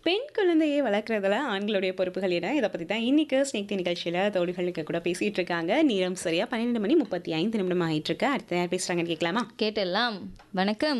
பெண் குழந்தையை வளர்க்குறதுல ஆண்களுடைய பொறுப்புகள் என்ன இதை பற்றி தான் இன்னைக்கு ஸ்னேக் தி நிகழ்ச்சியில் தோழிகளுக்கு கூட பேசிகிட்டு இருக்காங்க நேரம் சரியா பன்னிரெண்டு மணி முப்பத்தி ஐந்து நிமிடம் ஆகிட்டு இருக்கு அடுத்த யார் பேசுகிறாங்கன்னு கேட்கலாமா கேட்டெல்லாம் வணக்கம்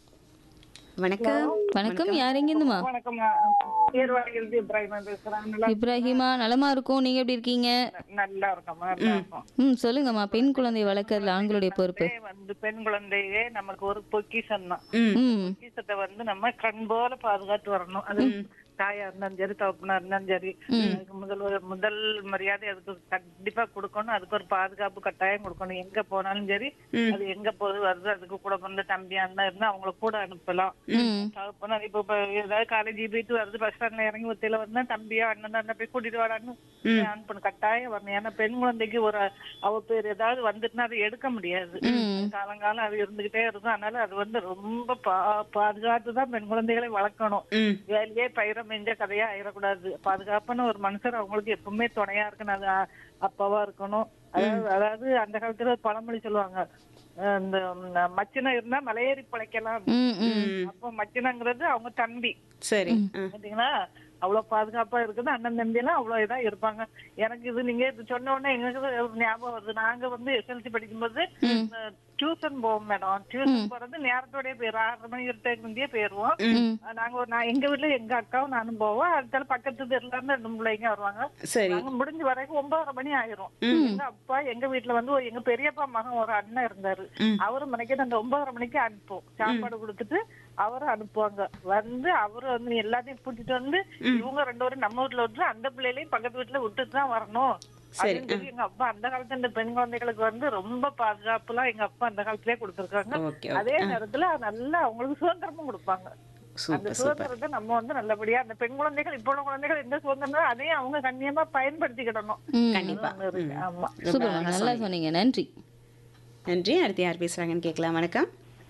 வணக்கம் வணக்கம் யார் எங்கேருந்துமா வணக்கம் ஏர்வாடியிலிருந்து இப்ராஹிமா பேசுறேன் நல்லா இப்ராஹிமா நலமா இருக்கும் நீங்க எப்படி இருக்கீங்க நல்லா இருக்கோமா நல்லா இருக்கோம் ம் சொல்லுங்கம்மா பெண் குழந்தை வளர்க்கறதுல ஆண்களுடைய பொறுப்பு இதே வந்து பெண் குழந்தையே நமக்கு ஒரு பொக்கிஷம் தான் ம் ம் பொக்கிஷத்தை வந்து நம்ம கண் போல பாதுகாத்து வரணும் அது தாயா இருந்தாலும் சரி தகப்பனா இருந்தாலும் சரி அதுக்கு முதல் ஒரு முதல் மரியாதை அதுக்கு கண்டிப்பா கொடுக்கணும் அதுக்கு ஒரு பாதுகாப்பு கட்டாயம் கொடுக்கணும் எங்க போனாலும் சரி அது எங்க போகுது வருது அதுக்கு கூட பிறந்த தம்பியா இருந்தா இருந்தா அவங்கள கூட அனுப்பலாம் ம் தகப்பனா இப்ப இப்ப ஏதாவது காலேஜ் போயிட்டு வருது பஸ் ஸ்டாண்ட்ல இறங்கி ஒத்தையில வந்தா தம்பியா அண்ணன் தான் போய் கூட்டிட்டு வரான்னு அனுப்பணும் கட்டாயம் வரணும் ஏன்னா பெண் குழந்தைக்கு ஒரு அவ பேர் ஏதாவது வந்துட்டுனா அதை எடுக்க முடியாது காலங்காலம் அது இருந்துகிட்டே இருக்கும் அதனால அது வந்து ரொம்ப பா பாதுகாத்து தான் பெண் குழந்தைகளை வளர்க்கணும் ம் வேலையே பயிர மெஞ்ச கதையா ஆயிடக்கூடாது பாதுகாப்பான ஒரு மனுஷர் அவங்களுக்கு எப்பவுமே துணையா இருக்கணும் அது அ- அப்பாவா இருக்கணும் அதாவது அதாவது அந்த காலத்துல ஒரு பழமொழி சொல்லுவாங்க அஹ் இந்த ம், மச்சினம் இருந்தா மலையேறி பிழைக்கலாம் ம் ம் அப்போ மச்சினங்கிறது அவங்க தம்பி சரி ஆ பாத்தீங்களா அவ்வளவு பாதுகாப்பா இருக்குது அண்ணன் தம்பி எல்லாம் அவ்வளவு இதா இருப்பாங்க எனக்கு இது நீங்க இது சொன்ன உடனே எங்களுக்கு ஒரு ஞாபகம் வருது நாங்க வந்து எஸ்எல்சி படிக்கும்போது டியூஷன் போவோம் மேடம் டியூஷன் போறது நேரத்தோடய போயிரும் ஆறரை மணி இருட்டே போயிருவோம் ம் நாங்க ஒரு நான் எங்க வீட்டுல எங்க அக்காவும் நானும் போவோம் அடுத்தால பக்கத்து தெருல இருந்து ரெண்டு பிள்ளைங்க வருவாங்க சரி நாங்க முடிஞ்ச வரைக்கும் ஒன்பதரை மணி ஆயிரும் எங்க அப்பா எங்க வீட்டுல வந்து ஒரு- எங்க பெரியப்பா மகன் ஒரு அண்ணன் இருந்தாரு ம். அவரு மணிக்கு அந்த ஒன்பதரை மணிக்கு அனுப்புவோம் சாப்பாடு கொடுத்துட்டு அவரும் அனுப்புவாங்க வந்து அவரு வந்து எல்லாத்தையும் கூட்டிட்டு வந்து இவங்க ரெண்டு பேரும் நம்ம வீட்டுல விட்டு அந்த பிள்ளைகளையும் பக்கத்து வீட்டுல விட்டுட்டு தான் வரணும் சரி, அப்படின்னு சொல்லி எங்க அப்பா அந்த காலத்துல இந்த பெண் குழந்தைகளுக்கு வந்து ரொம்ப பாதுகாப்புலாம் எங்க அப்பா அந்த காலத்திலே கொடுத்துருக்காங்க ஓகே அதே நேரத்துல நல்லா அவங்களுக்கு சுதந்திரமும் கொடுப்பாங்க அந்த சூப்பர் சூப்பர் சுதந்திரத்தை நம்ம வந்து நல்லபடியா அந்த பெண் குழந்தைகள் இப்போ உள்ள குழந்தைகள் எந்த சுதந்திரம் அதையும் அவங்க கண்ணியமா பயன்படுத்திக்கிடணும் ம் கண்டிப்பா ஒண்ணு இருக்கு. ஆமா சூப்பர்மா நல்லா சொன்னீங்க நன்றி நன்றி அடுத்து யார் பேசுகிறாங்கன்னு கேட்கலாம் வணக்கம்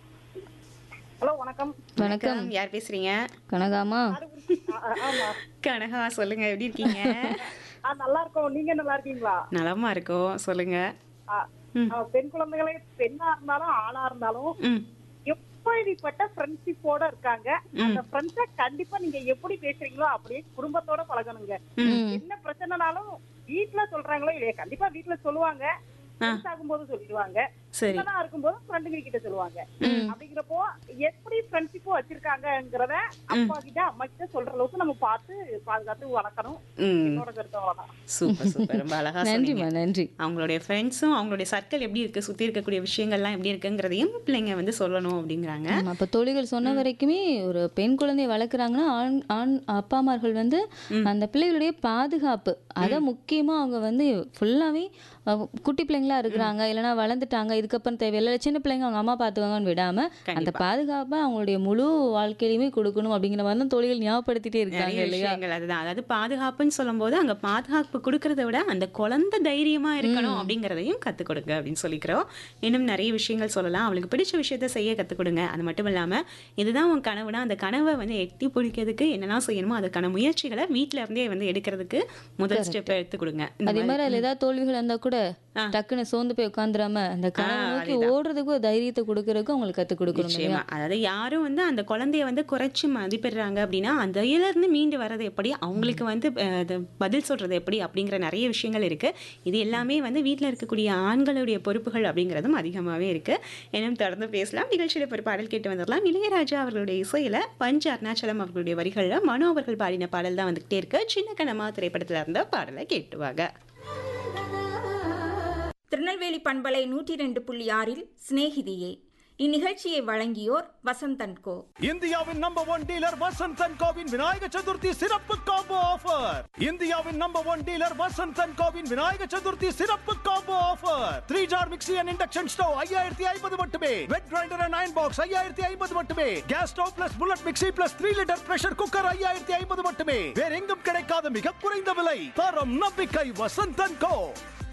ஹலோ வணக்கம் வணக்கம் யார் பேசுறீங்க கனகாமா ஆமா கனகா சொல்லுங்க எப்படி இருக்கீங்க நல்லா இருக்கோம் நீங்க நல்லா இருக்கீங்களா நலமா இருக்கோம் சொல்லுங்க ம். பெண் குழந்தைகளை பெண்ணா இருந்தாலும் ஆணா இருந்தாலும் ம் எப்படிப்பட்ட ஃப்ரெண்ட்ஷிப்போட இருக்காங்க அந்த ஃப்ரெண்ட்ஸ கண்டிப்பா நீங்க எப்படி பேசுறீங்களோ அப்படியே குடும்பத்தோட பழகணுங்க ம் என்ன பிரச்சனைனாலும் வீட்ல சொல்றாங்களோ இல்லையா கண்டிப்பா வீட்ல சொல்லுவாங்க friends ஆகும்போது சொல்லிடுவாங்க சரி சின்னதா இருக்கும்போது ஃப்ரெண்டுங்க கிட்ட சொல்லுவாங்க அப்படிங்கிறப்போ எப்படி ஃப்ரெண்ட்ஷிப் வச்சிருக்காங்கங்கிறத அப்பா கிட்ட அம்மா கிட்ட சொல்ற அளவுக்கு நம்ம பார்த்து பாதுகாத்து வளர்க்கணும் ம் என்னோட கருத்து அவ்வளவுதான் சூப்பர் சூப்பர் ரொம்ப அழகா சொன்னீங்க நன்றிம்மா நன்றி அவங்களுடைய ஃப்ரெண்ட்ஸும் அவங்களுடைய சர்க்கிள் எப்படி இருக்கு சுத்தி இருக்கக்கூடிய விஷயங்கள்லாம் எப்படி இருக்குங்கிறதையும் பிள்ளைங்க வந்து சொல்லணும் அப்படிங்கிறாங்க ஆமா, அப்ப தோழிகள் சொன்ன வரைக்குமே ஒரு பெண் குழந்தையை வளர்க்குறாங்கன்னா ஆண் ஆண் அப்பா அம்மார்கள் வந்து அந்த பிள்ளைகளுடைய பாதுகாப்பு அதை முக்கியமா அவங்க வந்து ஃபுல்லாவே அஹ், குட்டி பிள்ளைங்களா இருக்கிறாங்க இல்லைன்னா வளர்ந்துட்டாங்க இதுக்கப்புறம் தேவையில்லை சின்ன பிள்ளைங்க அவங்க அம்மா பார்த்துவாங்கன்னு விடாம அந்த பாதுகாப்பை அவங்களுடைய முழு வாழ்க்கையிலுமே கொடுக்கணும் அப்படிங்கிற மாதிரி தான் தோழிகள் ஞாபகப்படுத்திட்டே இருக்காங்க நிறைய இல்லையா விஷயங்கள் அதுதான் அதாவது பாதுகாப்புன்னு சொல்லும்போது அங்க பாதுகாப்பு கொடுக்கறத விட அந்த குழந்தை தைரியமா இருக்கணும் அப்படிங்கிறதையும் கத்துக் கொடுங்க அப்படின்னு சொல்லிக்கிறோம் இன்னும் நிறைய விஷயங்கள் சொல்லலாம் அவளுக்கு பிடிச்ச விஷயத்த செய்ய கத்துக் கொடுங்க அது மட்டும் இல்லாம இதுதான் உன் கனவுனா அந்த கனவை வந்து எட்டி பிடிக்கிறதுக்கு என்னெல்லாம் செய்யணுமோ அதுக்கான முயற்சிகளை வீட்ல இருந்தே வந்து எடுக்கிறதுக்கு முதல் ஸ்டெப் எடுத்து கொடுங்க இந்த அதே மாதிரி அதுல ஏதாவது தோல்விகள் இருந்தா கூட டக்குன்னு சோர்ந்து போய் உட்காந்துராம அந்த கனவை நோக்கி ஓடுறதுக்கு ஒரு தைரியத்தை கொடுக்கறதுக்கு அவங்களுக்கு கத்துக் கொடுக்கணும் நிச்சயமா அதாவது யாரும் வந்து அந்த குழந்தைய வந்து குறைச்சு மதிப்பிடுறாங்க அப்படின்னா அந்த இருந்து மீண்டு வர்றது எப்படி அவங்களுக்கு வந்து அஹ், அது பதில் சொல்றது எப்படி அப்படிங்கிற நிறைய விஷயங்கள் இருக்கு இது எல்லாமே வந்து வீட்டில் இருக்கக்கூடிய ஆண்களுடைய பொறுப்புகள் அப்படிங்கிறதும் அதிகமாகவே இருக்கு இன்னும் தொடர்ந்து பேசலாம் நிகழ்ச்சியில் ஒரு பாடல் கேட்டு வந்துடலாம் இளையராஜா அவர்களுடைய இசையில பஞ்ச அருணாச்சலம் அவர்களுடைய வரிகளில் மனோ அவர்கள் பாடின பாடல் தான் வந்துகிட்டே இருக்கு சின்ன கனமா திரைப்படத்துல இருந்த பாடலை கேட்டுவாங்க திருநெல்வேலி பண்பலை நூற்றி ரெண்டு புள்ளி ஆறில் சிநேகிதியே இந்நிகழ்ச்சியை வழங்கியோர் வசந்தன் கோ இந்தியாவின் number one dealer Vasanth and கோவின் விநாயக சதுர்த்தி சிறப்பு காம்போ ஆஃபர் இந்தியாவின் number one dealer Vasanth and கோவின் விநாயக சதுர்த்தி சிறப்பு combo offer three jar mixie and induction stove ஐயாயிரத்தி ஐம்பது மட்டுமே wet grinder and iron box ஐயாயிரத்தி ஐம்பது மட்டுமே gas stove plus bullet mixie plus three litre pressure cooker ஐயாயிரத்தி ஐம்பது மட்டுமே வேற எங்கும் கிடைக்காத மிக குறைந்த விலை தரம் நம்பிக்கை வசந்த் அண்ட் கோ